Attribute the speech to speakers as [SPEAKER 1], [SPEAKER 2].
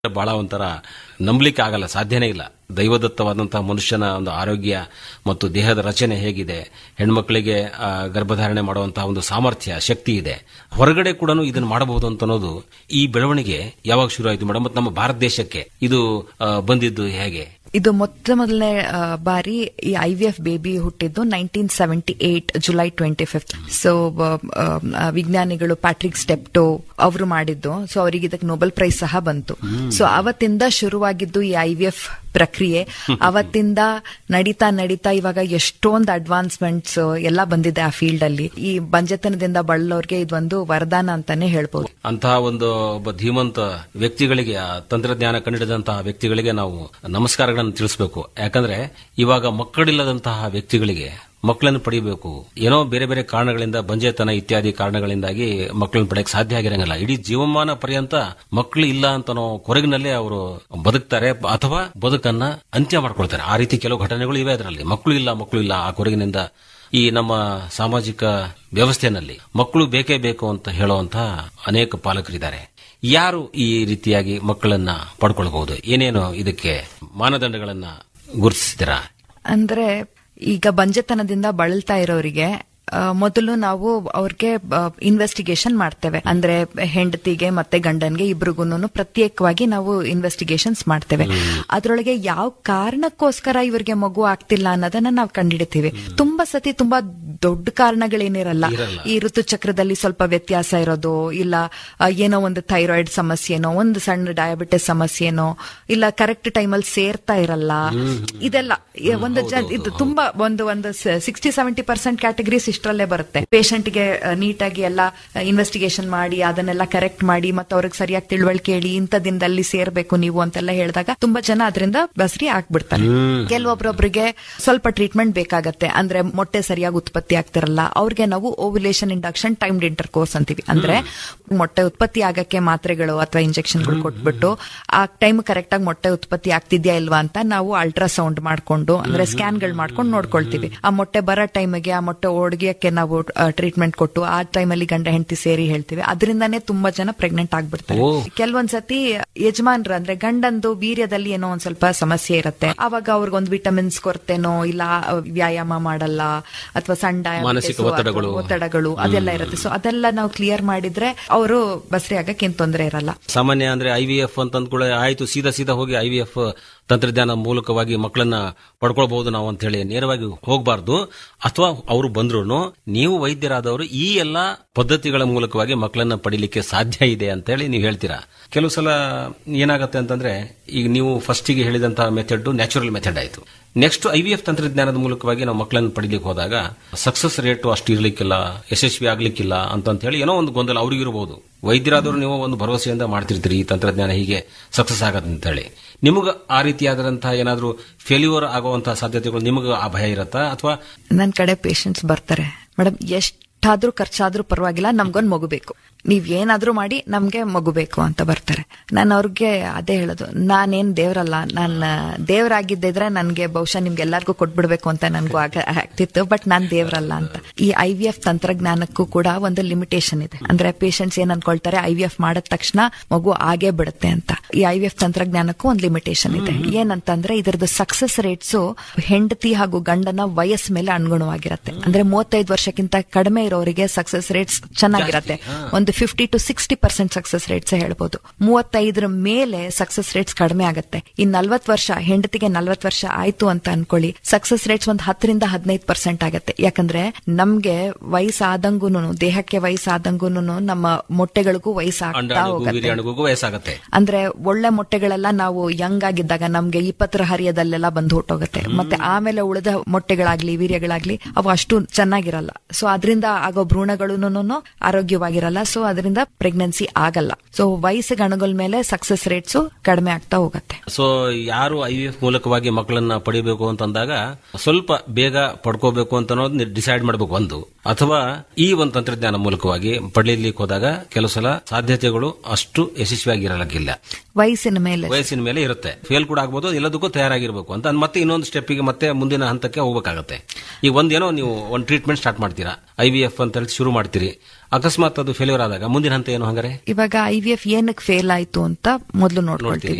[SPEAKER 1] ಬಹಳ ಒಂಥರ ನಂಬಲಿಕ್ಕೆ ಆಗಲ್ಲ ಸಾಧ್ಯನೇ ಇಲ್ಲ ದೈವದತ್ತವಾದಂತಹ ಮನುಷ್ಯನ ಒಂದು ಆರೋಗ್ಯ ಮತ್ತು ದೇಹದ ರಚನೆ ಹೇಗಿದೆ ಹೆಣ್ಮಕ್ಳಿಗೆ ಆ, ಗರ್ಭಧಾರಣೆ ಮಾಡುವಂತಹ ಒಂದು ಸಾಮರ್ಥ್ಯ ಶಕ್ತಿ ಇದೆ ಹೊರಗಡೆ ಕೂಡ ಇದನ್ನು ಮಾಡಬಹುದು ಅಂತ ಅನ್ನೋದು ಈ ಬೆಳವಣಿಗೆ ಯಾವಾಗ ಶುರು ಆಯಿತು ಮೇಡಮ್ ಮತ್ತು ನಮ್ಮ ಭಾರತ ದೇಶಕ್ಕೆ ಇದು ಆ, ಬಂದಿದ್ದು ಹೇಗೆ
[SPEAKER 2] ಇದು ಮೊತ್ತ ಮೊದಲನೇ ಆ, ಬಾರಿ ಈ ಐ ವಿ ಎಫ್ ಬೇಬಿ ಹುಟ್ಟಿದ್ದು nineteen seventy eight July twenty fifth so ವಿಜ್ಞಾನಿಗಳು ಪ್ಯಾಟ್ರಿಕ್ ಸ್ಟೆಪ್ಟೋ ಅವರು ಮಾಡಿದ್ದು ಸೊ ಅವರಿಗೆ ಇದಕ್ಕೆ ನೊಬೆಲ್ ಪ್ರೈಸ್ ಸಹ ಬಂತು ಸೊ ಅವತ್ತಿಂದ ಶುರುವಾಗಿದ್ದು ಈ ಐ ವಿ ಎಫ್ ಪ್ರಕ್ರಿಯೆ ಅವತ್ತಿಂದ ನಡೀತಾ ನಡೀತಾ ಇವಾಗ ಎಷ್ಟೊಂದು ಅಡ್ವಾನ್ಸ್ಮೆಂಟ್ಸ್ ಎಲ್ಲ ಬಂದಿದೆ ಆ ಫೀಲ್ಡ್ ಅಲ್ಲಿ ಈ ಬಂಜತನದಿಂದ ಬಳಲೋರ್ಗೆ ಇದೊಂದು ವರದಾನ ಅಂತಾನೆ ಹೇಳ್ಬೋದು
[SPEAKER 1] ಅಂತಹ ಒಂದು ಒಬ್ಬ ಧೀಮಂತ ವ್ಯಕ್ತಿಗಳಿಗೆ ಆ ತಂತ್ರಜ್ಞಾನ ಕಂಡಿಡಿದಂತಹ ವ್ಯಕ್ತಿಗಳಿಗೆ ನಾವು ನಮಸ್ಕಾರಗಳನ್ನು ತಿಳಿಸಬೇಕು ಯಾಕಂದ್ರೆ ಇವಾಗ ಮಕ್ಕಳಿಲ್ಲದಂತಹ ವ್ಯಕ್ತಿಗಳಿಗೆ ಮಕ್ಕಳನ್ನು ಪಡಿಬೇಕು ಏನೋ ಬೇರೆ ಬೇರೆ ಕಾರಣಗಳಿಂದ ಬಂಜೆತನ ಇತ್ಯಾದಿ ಕಾರಣಗಳಿಂದಾಗಿ ಮಕ್ಕಳನ್ನು ಪಡೆಯಕ್ಕೆ ಸಾಧ್ಯ ಆಗಿರಂಗಿಲ್ಲ ಇಡೀ ಜೀವಮಾನ ಪರ್ಯಂತ ಮಕ್ಕಳು ಇಲ್ಲ ಅಂತ ಕೊರಗಿನಲ್ಲೇ ಅವರು ಬದುಕ್ತಾರೆ ಅಥವಾ ಬದುಕನ್ನ ಅಂತ್ಯ ಮಾಡ್ಕೊಳ್ತಾರೆ ಆ ರೀತಿ ಕೆಲವು ಘಟನೆಗಳು ಇವೆ ಅದರಲ್ಲಿ ಮಕ್ಕಳು ಇಲ್ಲ ಮಕ್ಕಳು ಇಲ್ಲ ಆ ಕೊರಗಿನಿಂದ ಈ ನಮ್ಮ ಸಾಮಾಜಿಕ ವ್ಯವಸ್ಥೆಯಲ್ಲಿ ಮಕ್ಕಳು ಬೇಕೇ ಬೇಕು ಅಂತ ಹೇಳುವಂತಹ ಅನೇಕ ಪಾಲಕರಿದ್ದಾರೆ ಯಾರು ಈ ರೀತಿಯಾಗಿ ಮಕ್ಕಳನ್ನ ಪಡ್ಕೊಳ್ಬಹುದು ಏನೇನು ಇದಕ್ಕೆ ಮಾನದಂಡಗಳನ್ನ ಗುರುತಿಸಿದ್ದೀರಾ
[SPEAKER 2] ಅಂದ್ರೆ ಈಗ ಬಂಜೆತನದಿಂದ ಬಳಲ್ತಾ ಇರೋರಿಗೆ ಆ, ಮೊದಲು ನಾವು ಅವ್ರಿಗೆ ಇನ್ವೆಸ್ಟಿಗೇಷನ್ ಮಾಡ್ತೇವೆ ಅಂದ್ರೆ ಹೆಂಡತಿಗೆ ಮತ್ತೆ ಗಂಡನ್ಗೆ ಇಬ್ರಿಗೂನು ಪ್ರತ್ಯೇಕವಾಗಿ ನಾವು ಇನ್ವೆಸ್ಟಿಗೇಷನ್ಸ್ ಮಾಡ್ತೇವೆ ಅದ್ರೊಳಗೆ ಯಾವ ಕಾರಣಕ್ಕೋಸ್ಕರ ಇವ್ರಿಗೆ ಮಗು ಆಗ್ತಿಲ್ಲ ಅನ್ನೋದನ್ನ ನಾವು ಕಂಡಿಡಿತೀವಿ ತುಂಬಾ ಸತಿ ತುಂಬಾ ದೊಡ್ಡ ಕಾರಣಗಳೇನಿರಲ್ಲ ಈ ಋತುಚಕ್ರದಲ್ಲಿ ಸ್ವಲ್ಪ ವ್ಯತ್ಯಾಸ ಇರೋದು ಇಲ್ಲ ಆ, ಏನೋ ಒಂದು ಥೈರಾಯ್ಡ್ ಸಮಸ್ಯೆನೋ ಒಂದು ಸಣ್ಣ ಡಯಾಬಿಟಿಸ್ ಸಮಸ್ಯೆನೋ ಇಲ್ಲ ಕರೆಕ್ಟ್ ಟೈಮಲ್ಲಿ ಸೇರ್ತಾ ಇರಲ್ಲ ಇದೆಲ್ಲ ಈ ಒಂದು ಜ- ಇದು ತುಂಬಾ ಒಂದು ಒಂದು ಸಿಕ್ಸ್ಟಿ ಸೆವೆಂಟಿ ಪರ್ಸೆಂಟ್ ಕ್ಯಾಟಗರೀಸ್ ಇಷ್ಟರಲ್ಲೇ ಬರುತ್ತೆ ಪೇಷಂಟ್ಗೆ ನೀಟಾಗಿ ಎಲ್ಲ ಇನ್ವೆಸ್ಟಿಗೇಷನ್ ಮಾಡಿ ಅದನ್ನೆಲ್ಲ ಕರೆಕ್ಟ್ ಮಾಡಿ ಮತ್ತೆ ಅವ್ರಿಗೆ ಸರಿಯಾಗಿ ತಿಳುವಳಿಕೆ ಹೇಳಿ ಇಂಥ ದಿನದಲ್ಲಿ ಸೇರ್ಬೇಕು ನೀವು ಅಂತೆಲ್ಲ ಹೇಳಿದಾಗ ತುಂಬಾ ಜನ ಅದರಿಂದ ಬಸ್ರಿ ಆಗ್ಬಿಡ್ತಾರೆ ಕೆಲವೊಬ್ರೊಬ್ರಿಗೆ ಸ್ವಲ್ಪ ಟ್ರೀಟ್ಮೆಂಟ್ ಬೇಕಾಗತ್ತೆ ಅಂದ್ರೆ ಮೊಟ್ಟೆ ಸರಿಯಾಗಿ ಉತ್ಪತ್ತಿ ಆಗ್ತಿರಲ್ಲ ಅವ್ರಿಗೆ ನಾವು ovulation induction timed intercourse ಅಂತೀವಿ ಅಂದ್ರೆ ಮೊಟ್ಟೆ ಉತ್ಪತ್ತಿ ಆಗಕ್ಕೆ ಮಾತ್ರೆಗಳು ಅಥವಾ ಇಂಜೆಕ್ಷನ್ಗಳು ಕೊಟ್ಬಿಟ್ಟು ಆ ಟೈಮ್ ಕರೆಕ್ಟ್ ಆಗಿ ಮೊಟ್ಟೆ ಉತ್ಪತ್ತಿ ಆಗ್ತಿದ್ಯಾ ಇಲ್ವಾ ಅಂತ ನಾವು ಅಲ್ಟ್ರಾಸೌಂಡ್ ಮಾಡ್ಕೊಂಡು ಅಂದ್ರೆ ಸ್ಕ್ಯಾನ್ಗಳು ಮಾಡ್ಕೊಂಡು ನೋಡ್ಕೊಳ್ತೀವಿ ಆ ಮೊಟ್ಟೆ ಬರೋ ಟೈಮಿಗೆ ಆ ಮೊಟ್ಟೆ ಒಡ್ಗಿಯಕ್ಕೆ ನಾವು ಟ್ರೀಟ್ಮೆಂಟ್ ಕೊಟ್ಟು ಆ ಟೈಮಲ್ಲಿ ಗಂಡ ಹೆಂಡತಿ ಸೇರಿ ಹೇಳ್ತೀವಿ ಅದರಿಂದಾನೇ ತುಂಬಾ ಜನ ಪ್ರೆಗ್ನೆಂಟ್ ಆಗ್ಬಿಡ್ತಾರೆ
[SPEAKER 1] ಓ.
[SPEAKER 2] ಕೆಲವೊಂದ್ಸತಿ ಯಜಮಾನ್ರು ಅಂದ್ರೆ ಗಂಡಂದು ವೀರ್ಯದಲ್ಲಿ ಏನೋ ಒಂದ್ ಸ್ವಲ್ಪ ಸಮಸ್ಯೆ ಇರುತ್ತೆ ಅವಾಗ ಅವ್ರಿಗೊಂದು ವಿಟಮಿನ್ಸ್ ಕೊರತೆನೋ ಇಲ್ಲ ಆ, ವ್ಯಾಯಾಮ ಮಾಡಲ್ಲ ಅಥವಾ ಸಣ್ಣ diabetes
[SPEAKER 1] ಮಾನಸಿಕ
[SPEAKER 2] ಅಥವಾ
[SPEAKER 1] ಒತ್ತಡಗಳು.
[SPEAKER 2] ಒತ್ತಡಗಳು ಅದೆಲ್ಲ ಇರುತ್ತೆ ಸೊ ಅದೆಲ್ಲ ನಾವು ಕ್ಲಿಯರ್ ಮಾಡಿದ್ರೆ ಅವರು ಬಸ್ರಿ ಆಗಕ್ಕೆ ಏನ್ ತೊಂದರೆ ಇರಲ್ಲ
[SPEAKER 1] ಸಾಮಾನ್ಯ ಅಂದ್ರೆ ಐ ವಿ ಎಫ್ ಅಂತ ಅಂದ್ಕೂಡ ಆಯ್ತು ಸೀದಾ ಸೀದಾ ಹೋಗಿ ಐ ವಿ ಎಫ್ ತಂತ್ರಜ್ಞಾನ ಮೂಲಕವಾಗಿ ಮಕ್ಕಳನ್ನ ಪಡ್ಕೊಳ್ಬಹುದು ನಾವು ಅಂತ ಹೇಳಿ ನೇರವಾಗಿ ಹೋಗಬಾರ್ದು ಅಥವಾ ಅವರು ಬಂದ್ರು ನೀವು ವೈದ್ಯರಾದವರು ಈ ಎಲ್ಲಾ ಪದ್ಧತಿಗಳ ಮೂಲಕವಾಗಿ ಮಕ್ಕಳನ್ನ ಪಡಿಲಿಕ್ಕೆ ಸಾಧ್ಯ ಇದೆ ಅಂತ ಹೇಳಿ ನೀವು ಹೇಳ್ತೀರಾ ಕೆಲವು ಸಲ ಏನಾಗುತ್ತೆ ಅಂತಂದ್ರೆ ಈಗ ನೀವು ಫಸ್ಟಿಗೆ ಹೇಳಿದಂತಹ ಮೆಥಡ್ ನ್ಯಾಚುರಲ್ ಮೆಥಡ್ ಆಯ್ತು ನೆಕ್ಸ್ಟ್ ಐ ವಿ ಎಫ್ ತಂತ್ರಜ್ಞಾನದ ಮೂಲಕವಾಗಿ ನಾವು ಮಕ್ಕಳನ್ನು ಪಡಿಲಿಕ್ಕೆ ಹೋದಾಗ ಸಕ್ಸಸ್ ರೇಟ್ ಅಷ್ಟು ಇರ್ಲಿಕ್ಕಿಲ್ಲ ಯಶಸ್ವಿ ಆಗ್ಲಿಕ್ಕಿಲ್ಲ ಅಂತ ಹೇಳಿ ಏನೋ ಒಂದು ಗೊಂದಲ ಅವ್ರಿಗಿರಬಹುದು ವೈದ್ಯರಾದವರು ನೀವು ಒಂದು ಭರವಸೆಯಿಂದ ಮಾಡ್ತಿರ್ತೀರಿ ಈ ತಂತ್ರಜ್ಞಾನ ಹೀಗೆ ಸಕ್ಸಸ್ ಆಗತ್ತೆ ಅಂತ ಹೇಳಿ ನಿಮಗೆ ಆ ರೀತಿಯಾದಂತಹ ಏನಾದರೂ ಫೇಲ್ಯೂರ್ ಆಗುವಂತಹ ಸಾಧ್ಯತೆಗಳು ನಿಮಗೆ ಆ ಭಯ ಇರತ್ತಾ ಅಥವಾ
[SPEAKER 2] ನನ್ ಕಡೆ ಪೇಷಂಟ್ಸ್ ಬರ್ತಾರೆ ಮೇಡಮ್ ಎಷ್ಟಾದ್ರೂ ಖರ್ಚಾದ್ರೂ ಪರವಾಗಿಲ್ಲ ನಮ್ಗೊಂದ್ ಮಗು ಬೇಕು ನೀವ್ ಏನಾದ್ರೂ ಮಾಡಿ ನಮ್ಗೆ ಮಗು ಬೇಕು ಅಂತ ಬರ್ತಾರೆ ನಾನು ಅವ್ರಿಗೆ ಅದೇ ಹೇಳೋದು ನಾನೇನ್ ದೇವ್ರಲ್ಲ ನಾನ್ ದೇವರಾಗಿದ್ದಿದ್ರೆ ನನ್ಗೆ ಬಹುಶಃ ನಿಮ್ಗೆ ಎಲ್ಲಾರ್ಗೂ ಕೊಟ್ಬಿಡ್ಬೇಕು ಅಂತ ನನ್ಗೂ ಆಗ ಆಗ್ತಿತ್ತು ಬಟ್ ನಾನ್ ದೇವ್ರಲ್ಲ ಅಂತ ಈ ಐ ವಿ ಎಫ್ ತಂತ್ರಜ್ಞಾನಕ್ಕೂ ಕೂಡ ಒಂದು ಲಿಮಿಟೇಷನ್ ಇದೆ ಅಂದ್ರೆ ಪೇಷಂಟ್ಸ್ ಏನ್ ಅನ್ಕೊಳ್ತಾರೆ ಐ ವಿ ಎಫ್ ಮಾಡಿದ ತಕ್ಷಣ ಮಗು ಆಗೇ ಬಿಡುತ್ತೆ ಅಂತ ಈ ಐ ವಿ ಎಫ್ ತಂತ್ರಜ್ಞಾನಕ್ಕೂ ಒಂದು ಲಿಮಿಟೇಷನ್ ಇದೆ ಏನಂತಂದ್ರೆ ಇದರದ್ದು ಸಕ್ಸಸ್ ರೇಟ್ಸ್ ಹೆಂಡತಿ ಹಾಗೂ ಗಂಡನ ವಯಸ್ಸು ಮೇಲೆ ಅನುಗುಣವಾಗಿರುತ್ತೆ ಅಂದ್ರೆ ಮೂವತ್ತೈದು ವರ್ಷಕ್ಕಿಂತ ಕಡಿಮೆ ಇರೋರಿಗೆ ಸಕ್ಸಸ್ ರೇಟ್ಸ್ ಚೆನ್ನಾಗಿರತ್ತೆ ಒಂದು fifty to sixty percent success rates ಹೇಳ್ಬೋದು ಮೂವತ್ತೈದರ ಮೇಲೆ ಸಕ್ಸಸ್ ರೇಟ್ಸ್ ಕಡಿಮೆ ಆಗುತ್ತೆ ಈ ನಲ್ವತ್ ವರ್ಷ ಹೆಂಡತಿಗೆ ನಲ್ವತ್ ವರ್ಷ ಆಯ್ತು ಅಂತ ಅನ್ಕೊಳ್ಳಿ ಸಕ್ಸಸ್ ರೇಟ್ಸ್ ಒಂದು ಹತ್ತರಿಂದ ಹದಿನೈದು ಪರ್ಸೆಂಟ್ ಆಗುತ್ತೆ ಯಾಕಂದ್ರೆ ನಮ್ಗೆ ವಯಸ್ಸಾದಂಗೂನು ದೇಹಕ್ಕೆ ವಯಸ್ಸಾದಂಗೂನು ನಮ್ಮ ಮೊಟ್ಟೆಗಳಿಗೂ ವಯಸ್ಸಾಗ್ತಾ
[SPEAKER 1] ಅಂಡಾಣುಗೂ
[SPEAKER 2] ಹೋಗುತ್ತೆ
[SPEAKER 1] ವೀರ್ಯಾಣುಗೂ ವಯಸ್ಸಾಗತ್ತೆ
[SPEAKER 2] ಅಂದ್ರೆ ಒಳ್ಳೆ ಮೊಟ್ಟೆಗಳೆಲ್ಲ ನಾವು ಯಂಗ್ ಆಗಿದ್ದಾಗ ನಮ್ಗೆ ಇಪ್ಪತ್ತರ ಹರಿಯದಲ್ಲೆಲ್ಲ ಬಂದು ಹೊಟ್ಟೋಗುತ್ತೆ ಮತ್ತೆ ಆಮೇಲೆ ಉಳಿದ ಮೊಟ್ಟೆಗಳಾಗ್ಲಿ ವೀರ್ಯಗಳಾಗ್ಲಿ ಅವು ಅಷ್ಟು ಚೆನ್ನಾಗಿರಲ್ಲ ಸೊ ಅದರಿಂದ ಆಗೋ ಭ್ರೂಣಗಳು ಆರೋಗ್ಯವಾಗಿರಲ್ಲ ಸೊ ಅದರಿಂದ ಪ್ರೆಗ್ನೆನ್ಸಿ ಆಗಲ್ಲ ಸೊ ವಯಸ್ಸಿಗೆ ಅಣುಗಳ ಮೇಲೆ ಸಕ್ಸಸ್ ರೇಟ್ಸ್ ಕಡಿಮೆ ಆಗ್ತಾ ಹೋಗುತ್ತೆ
[SPEAKER 1] ಸೊ ಯಾರು ಐ ವಿ ಎಫ್ ಮೂಲಕವಾಗಿ ಮಕ್ಕಳನ್ನ ಪಡಿಬೇಕು ಅಂತಂದಾಗ ಸ್ವಲ್ಪ ಬೇಗ ಪಡ್ಕೋಬೇಕು ಅಂತ ಅನ್ನೋದು ಡಿಸೈಡ್ ಮಾಡಬೇಕು ಒಂದು ಅಥವಾ ಈ ಒಂದು ತಂತ್ರಜ್ಞಾನ ಮೂಲಕವಾಗಿ ಪಡೀಲಿಕ್ಕೆ ಹೋದಾಗ ಕೆಲವು ಸಲ ಸಾಧ್ಯತೆಗಳು ಅಷ್ಟು ಯಶಸ್ವಿಯಾಗಿರಲಿಕ್ಕಿಲ್ಲ
[SPEAKER 2] ವಯಸ್ಸಿನ ಮೇಲೆ
[SPEAKER 1] ವಯಸ್ಸಿನ ಮೇಲೆ ಇರುತ್ತೆ ಫೇಲ್ ಕೂಡ ಆಗ್ಬೋದು ಎಲ್ಲದಕ್ಕೂ ತಯಾರಾಗಿರ್ಬೇಕು ಅಂತ ಮತ್ತೆ ಇನ್ನೊಂದು ಸ್ಟೆಪ್ಪಿಗೆ ಮತ್ತೆ ಮುಂದಿನ ಹಂತಕ್ಕೆ ಹೋಗ್ಬೇಕಾಗತ್ತೆ ಈಗ ಒಂದೇನೋ ನೀವು ಒಂದು ಟ್ರೀಟ್ಮೆಂಟ್ ಸ್ಟಾರ್ಟ್ ಮಾಡ್ತೀರಾ ಐ ವಿ ಎಫ್ ಅಂತ ಹೇಳಿ ಶುರು ಮಾಡ್ತೀರಿ ಅಕಸ್ಮಾತ್ ಅದು ಫೇಲ್ಯೂರ್ ಆದಾಗ ಮುಂದಿನ ಹಂತ ಏನು ಹಂಗಾರೆ
[SPEAKER 2] ಇವಾಗ ಐ ವಿ ಎಫ್ ಏನಕ್ಕೆ ಫೇಲ್ ಆಯ್ತು ಅಂತ ಮೊದಲು ನೋಡ್ಕೊಳ್ತೀವಿ